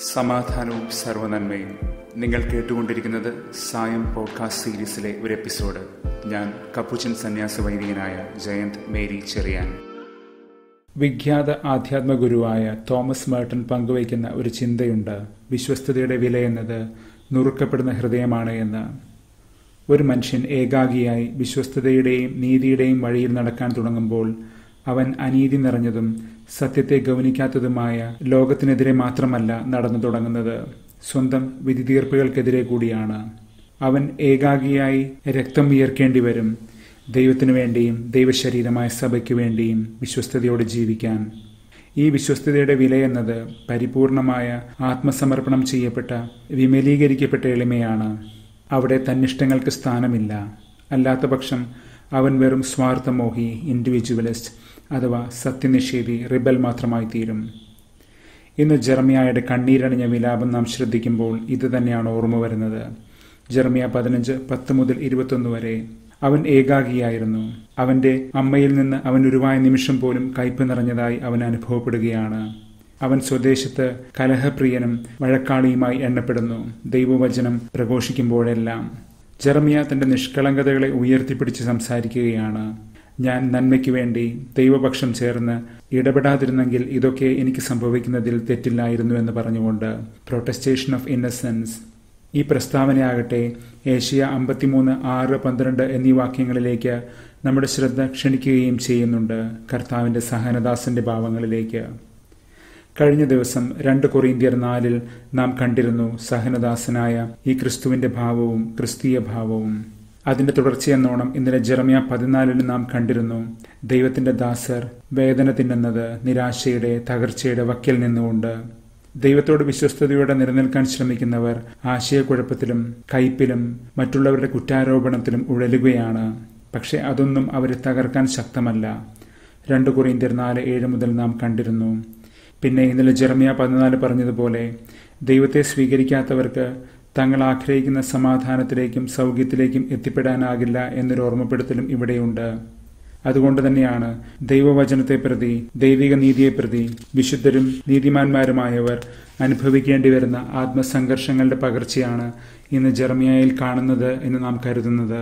സമാധാനവും സർവനന്മയും നിങ്ങൾ കേട്ടുകൊണ്ടിരിക്കുന്നത് സായം പോഡ്കാസ്റ്റ് സീരീസിലെ ഒരു എപ്പിസോഡ് ഞാൻ കപ്പുച്ചൻ സന്യാസ വൈദികനായ ജയന്ത് മേരി ചെറിയാൻ വിഖ്യാത ആധ്യാത്മ ഗുരുവായ തോമസ് മേർട്ടൺ പങ്കുവയ്ക്കുന്ന ഒരു ചിന്തയുണ്ട് വിശ്വസ്തയുടെ വില എന്നത് നുറുക്കപ്പെടുന്ന ഹൃദയമാണ് എന്ന് ഒരു മനുഷ്യൻ ഏകാഗിയായി വിശ്വസ്തതയുടെയും നീതിയുടെയും വഴിയിൽ നടക്കാൻ തുടങ്ങുമ്പോൾ അവൻ അനീതി നിറഞ്ഞതും സത്യത്തെ ഗൗനിക്കാത്തതുമായ ലോകത്തിനെതിരെ മാത്രമല്ല നടന്നു തുടങ്ങുന്നത് സ്വന്തം വിധിതീർപ്പുകൾക്കെതിരെ കൂടിയാണ് അവൻ ഏകാഗിയായി രക്തം വിയർക്കേണ്ടി വരും ദൈവത്തിനു വേണ്ടിയും ദൈവശരീരമായ സഭയ്ക്ക് വേണ്ടിയും വിശ്വസ്തയോടെ ജീവിക്കാൻ ഈ വിശ്വസ്തയുടെ വിലയെന്നത് പരിപൂർണമായ ആത്മസമർപ്പണം ചെയ്യപ്പെട്ട വിമലീകരിക്കപ്പെട്ട എളിമയാണ് അവിടെ തന്നിഷ്ടങ്ങൾക്ക് സ്ഥാനമില്ല അല്ലാത്ത പക്ഷം അവൻ വെറും സ്വാർത്ഥമോഹി ഇൻഡിവിജ്വലിസ്റ്റ് അഥവാ സത്യനിഷേധി റിബൽ മാത്രമായി തീരും ഇന്ന് ജർമിയായുടെ കണ്ണീരണിഞ്ഞ വിലാപം നാം ശ്രദ്ധിക്കുമ്പോൾ ഇത് തന്നെയാണ് ഓർമ്മ വരുന്നത് ജർമിയ പതിനഞ്ച് പത്ത് മുതൽ ഇരുപത്തൊന്ന് വരെ അവൻ ഏകാഗിയായിരുന്നു അവന്റെ അമ്മയിൽ നിന്ന് അവൻ ഉരുവായ നിമിഷം പോലും കയ്പ് നിറഞ്ഞതായി അവൻ അനുഭവപ്പെടുകയാണ് അവൻ സ്വദേശത്ത് കലഹപ്രിയനും വഴക്കാളിയുമായി എണ്ണപ്പെടുന്നു ദൈവവചനം പ്രഘോഷിക്കുമ്പോഴെല്ലാം ജർമിയ തന്റെ നിഷ്കളങ്കതകളെ ഉയർത്തിപ്പിടിച്ച് സംസാരിക്കുകയാണ് ഞാൻ നന്മയ്ക്ക് വേണ്ടി ദൈവപക്ഷം ചേർന്ന് ഇടപെടാതിരുന്നെങ്കിൽ ഇതൊക്കെ എനിക്ക് സംഭവിക്കുന്നതിൽ തെറ്റില്ലായിരുന്നു എന്ന് പറഞ്ഞുകൊണ്ട് പ്രൊട്ടസ്റ്റേഷൻ ഓഫ് ഇന്നസെൻസ് ഈ പ്രസ്താവനയാകട്ടെ ഏഷ്യ അമ്പത്തിമൂന്ന് ആറ് പന്ത്രണ്ട് എന്നീ വാക്യങ്ങളിലേക്ക് നമ്മുടെ ശ്രദ്ധ ക്ഷണിക്കുകയും ചെയ്യുന്നുണ്ട് കർത്താവിന്റെ സഹനദാസന്റെ ഭാവങ്ങളിലേക്ക് കഴിഞ്ഞ ദിവസം രണ്ട് കൊറീന്ത്യർ നാലിൽ നാം കണ്ടിരുന്നു സഹനദാസനായ ഈ ക്രിസ്തുവിന്റെ ഭാവവും ക്രിസ്തീയ ഭാവവും അതിന്റെ തുടർച്ചയെന്നോണം ഇന്നലെ ജെറമിയ പതിനാലിന് നാം കണ്ടിരുന്നു ദൈവത്തിന്റെ ദാസർ വേദന തിന്നുന്നത് നിരാശയുടെ തകർച്ചയുടെ വക്കിൽ നിന്നുകൊണ്ട് ദൈവത്തോട് വിശ്വസ്തയോടെ നിലനിൽക്കാൻ ശ്രമിക്കുന്നവർ ആശയക്കുഴപ്പത്തിലും കയ്പിലും മറ്റുള്ളവരുടെ കുറ്റാരോപണത്തിലും ഉഴലുകയാണ് പക്ഷെ അതൊന്നും അവരെ തകർക്കാൻ ശക്തമല്ല രണ്ട് കുറിന്ത്യർ നാല് ഏഴ് മുതൽ നാം കണ്ടിരുന്നു പിന്നെ ഇന്നലെ ജെറമിയ പതിനാല് പറഞ്ഞതുപോലെ ദൈവത്തെ സ്വീകരിക്കാത്തവർക്ക് തങ്ങൾ ആഗ്രഹിക്കുന്ന സമാധാനത്തിലേക്കും സൗഖ്യത്തിലേക്കും എത്തിപ്പെടാനാകില്ല എന്നൊരു ഓർമ്മപ്പെടുത്തലും ഇവിടെയുണ്ട് അതുകൊണ്ട് തന്നെയാണ് ദൈവവചനത്തെ പ്രതി ദൈവിക നീതിയെ പ്രതി വിശുദ്ധരും നീതിമാന്മാരുമായവർ അനുഭവിക്കേണ്ടി വരുന്ന ആത്മസംഘർഷങ്ങളുടെ പകർച്ചയാണ് ഇന്ന് ജർമിയയിൽ കാണുന്നത് എന്ന് നാം കരുതുന്നത്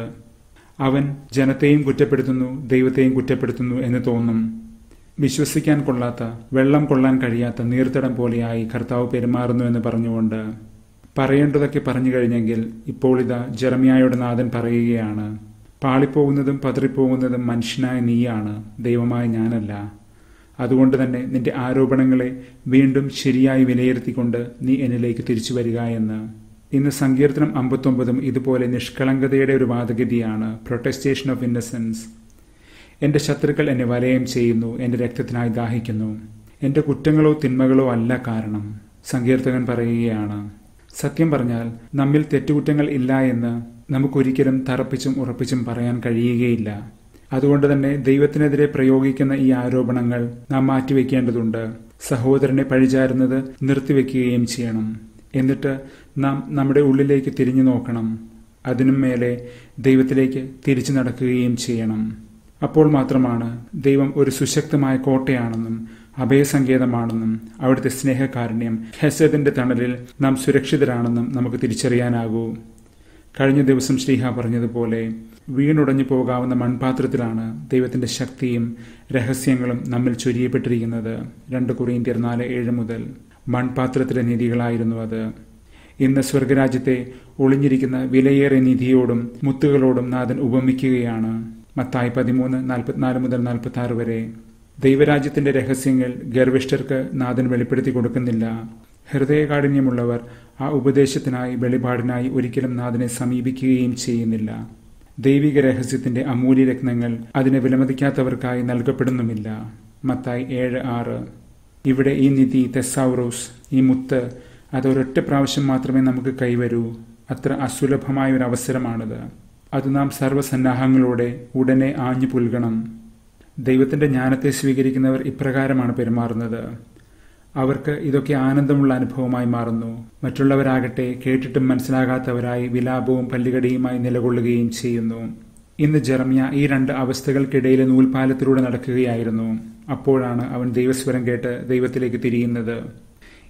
അവൻ ജനത്തെയും കുറ്റപ്പെടുത്തുന്നു ദൈവത്തെയും കുറ്റപ്പെടുത്തുന്നു എന്ന് തോന്നും വിശ്വസിക്കാൻ കൊള്ളാത്ത വെള്ളം കൊള്ളാൻ കഴിയാത്ത നീർത്തടം പോലെയായി കർത്താവ് പെരുമാറുന്നു എന്ന് പറഞ്ഞുകൊണ്ട് പറയേണ്ടതൊക്കെ പറഞ്ഞു കഴിഞ്ഞെങ്കിൽ ഇപ്പോൾ ഇതാ ജെറമിയായുടെ നാഥൻ പറയുകയാണ് പാളിപ്പോകുന്നതും പതറിപ്പോകുന്നതും മനുഷ്യനായ നീയാണ് ദൈവമായ ഞാനല്ല അതുകൊണ്ട് തന്നെ നിന്റെ ആരോപണങ്ങളെ വീണ്ടും ശരിയായി വിലയിരുത്തിക്കൊണ്ട് നീ എന്നിലേക്ക് തിരിച്ചു വരിക എന്ന് ഇന്ന് സങ്കീർത്തനം അമ്പത്തൊമ്പതും ഇതുപോലെ നിഷ്കളങ്കതയുടെ ഒരു വാദഗതിയാണ് പ്രൊട്ടസ്റ്റേഷൻ ഓഫ് ഇന്നസെൻസ് എന്റെ ശത്രുക്കൾ എന്നെ വലയം ചെയ്യുന്നു എന്റെ രക്തത്തിനായി ദാഹിക്കുന്നു എന്റെ കുറ്റങ്ങളോ തിന്മകളോ അല്ല കാരണം സങ്കീർത്തകൻ പറയുകയാണ് സത്യം പറഞ്ഞാൽ നമ്മിൽ തെറ്റുകുറ്റങ്ങൾ ഇല്ല എന്ന് നമുക്കൊരിക്കലും തറപ്പിച്ചും ഉറപ്പിച്ചും പറയാൻ കഴിയുകയില്ല അതുകൊണ്ട് തന്നെ ദൈവത്തിനെതിരെ പ്രയോഗിക്കുന്ന ഈ ആരോപണങ്ങൾ നാം മാറ്റിവെക്കേണ്ടതുണ്ട് സഹോദരനെ പഴിചാരുന്നത് നിർത്തിവെക്കുകയും ചെയ്യണം എന്നിട്ട് നാം നമ്മുടെ ഉള്ളിലേക്ക് തിരിഞ്ഞു നോക്കണം അതിനും മേലെ ദൈവത്തിലേക്ക് തിരിച്ചു നടക്കുകയും ചെയ്യണം അപ്പോൾ മാത്രമാണ് ദൈവം ഒരു സുശക്തമായ കോട്ടയാണെന്നും അഭയസങ്കേതമാണെന്നും അവിടുത്തെ സ്നേഹകാരുണ്യം ഹെസദിന്റെ തണലിൽ നാം സുരക്ഷിതരാണെന്നും നമുക്ക് തിരിച്ചറിയാനാകൂ കഴിഞ്ഞ ദിവസം ശ്രീഹ പറഞ്ഞതുപോലെ വീണുടഞ്ഞു പോകാവുന്ന മൺപാത്രത്തിലാണ് ദൈവത്തിന്റെ ശക്തിയും രഹസ്യങ്ങളും നമ്മിൽ ചൊരിയപ്പെട്ടിരിക്കുന്നത് രണ്ട് കുറിയന്തിയർ നാല് ഏഴ് മുതൽ മൺപാത്രത്തിലെ നിധികളായിരുന്നു അത് ഇന്ന് സ്വർഗരാജ്യത്തെ ഒളിഞ്ഞിരിക്കുന്ന വിലയേറിയ നിധിയോടും മുത്തുകളോടും നാഥൻ ഉപമിക്കുകയാണ് മത്തായി പതിമൂന്ന് നാൽപ്പത്തിനാല് മുതൽ നാൽപ്പത്തി ആറ് വരെ ദൈവരാജ്യത്തിന്റെ രഹസ്യങ്ങൾ ഗർവിഷ്ഠർക്ക് നാഥൻ വെളിപ്പെടുത്തി കൊടുക്കുന്നില്ല ഹൃദയകാഠിന്യമുള്ളവർ ആ ഉപദേശത്തിനായി വെളിപാടിനായി ഒരിക്കലും നാഥനെ സമീപിക്കുകയും ചെയ്യുന്നില്ല ദൈവിക രഹസ്യത്തിന്റെ അമൂല്യ രത്നങ്ങൾ അതിനെ വിലമതിക്കാത്തവർക്കായി നൽകപ്പെടുന്നുമില്ല മത്തായി ഏഴ് ആറ് ഇവിടെ ഈ നിധി തെസൗറോസ് ഈ മുത്ത് അതൊരൊറ്റ പ്രാവശ്യം മാത്രമേ നമുക്ക് കൈവരൂ അത്ര അസുലഭമായ ഒരു അവസരമാണിത് അത് നാം സർവ്വസന്നാഹങ്ങളോടെ ഉടനെ ആഞ്ഞു പുൽകണം ദൈവത്തിന്റെ ജ്ഞാനത്തെ സ്വീകരിക്കുന്നവർ ഇപ്രകാരമാണ് പെരുമാറുന്നത് അവർക്ക് ഇതൊക്കെ ആനന്ദമുള്ള അനുഭവമായി മാറുന്നു മറ്റുള്ളവരാകട്ടെ കേട്ടിട്ടും മനസ്സിലാകാത്തവരായി വിലാപവും പല്ലുകടിയുമായി നിലകൊള്ളുകയും ചെയ്യുന്നു ഇന്ന് ജെറമിയ ഈ രണ്ട് അവസ്ഥകൾക്കിടയിലെ നൂൽപാലത്തിലൂടെ നടക്കുകയായിരുന്നു അപ്പോഴാണ് അവൻ ദൈവസ്വരം കേട്ട് ദൈവത്തിലേക്ക് തിരിയുന്നത്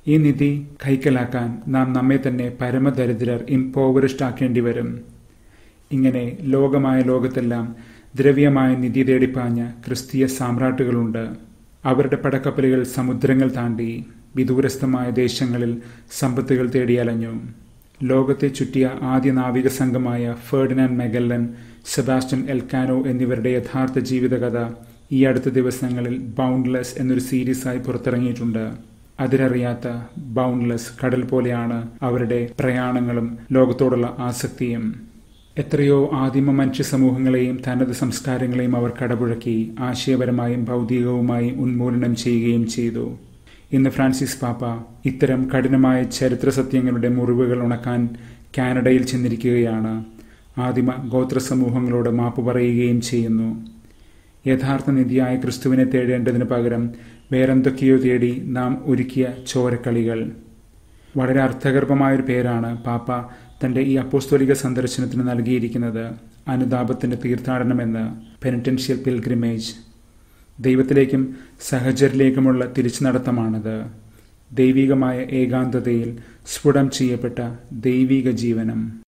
ഈ നിധി കൈക്കലാക്കാൻ നാം നമ്മെ തന്നെ പരമദരിദ്രർ ഇംപോവറിസ്റ്റ് ആക്കേണ്ടി വരും ഇങ്ങനെ ലോകമായ ലോകത്തെല്ലാം ദ്രവ്യമായ നിധി തേടിപ്പാഞ്ഞ ക്രിസ്തീയ സാമ്രാട്ടുകളുണ്ട് അവരുടെ പടക്കപ്പലുകൾ സമുദ്രങ്ങൾ താണ്ടി വിദൂരസ്ഥമായ ദേശങ്ങളിൽ സമ്പത്തുകൾ തേടിയലഞ്ഞു ലോകത്തെ ചുറ്റിയ ആദ്യ നാവിക സംഘമായ ഫേർഡിനാൻഡ് മെഗല്ലൻ സെബാസ്റ്റ്യൻ എൽക്കാനോ എന്നിവരുടെ യഥാർത്ഥ ജീവിതകഥ ഈ അടുത്ത ദിവസങ്ങളിൽ ബൗണ്ട്ലെസ് എന്നൊരു സീരീസായി പുറത്തിറങ്ങിയിട്ടുണ്ട് അതിരറിയാത്ത ബൗണ്ട്ലെസ് കടൽ പോലെയാണ് അവരുടെ പ്രയാണങ്ങളും ലോകത്തോടുള്ള ആസക്തിയും എത്രയോ ആദിമ മനുഷ്യ സമൂഹങ്ങളെയും തനത് സംസ്കാരങ്ങളെയും അവർ കടപുഴക്കി ആശയപരമായും ഭൗതികവുമായും ഉന്മൂലനം ചെയ്യുകയും ചെയ്തു ഇന്ന് ഫ്രാൻസിസ് പാപ്പ ഇത്തരം കഠിനമായ ചരിത്ര സത്യങ്ങളുടെ മുറിവുകൾ ഉണക്കാൻ കാനഡയിൽ ചെന്നിരിക്കുകയാണ് ആദിമ ഗോത്ര സമൂഹങ്ങളോട് മാപ്പ് പറയുകയും ചെയ്യുന്നു യഥാർത്ഥ നിധിയായ ക്രിസ്തുവിനെ തേടേണ്ടതിന് പകരം വേറെന്തൊക്കെയോ തേടി നാം ഒരുക്കിയ ചോരക്കളികൾ വളരെ അർത്ഥഗർഭമായൊരു പേരാണ് പാപ്പ തന്റെ ഈ അപ്പോസ്തോലിക സന്ദർശനത്തിന് നൽകിയിരിക്കുന്നത് അനുതാപത്തിന്റെ തീർത്ഥാടനമെന്ന് പെനിറ്റൻഷ്യൽ പിൽഗ്രിമേജ് ദൈവത്തിലേക്കും സഹചരിലേക്കുമുള്ള തിരിച്ചുനടത്തമാണത് ദൈവികമായ ഏകാന്തതയിൽ സ്ഫുടം ചെയ്യപ്പെട്ട ദൈവിക ജീവനം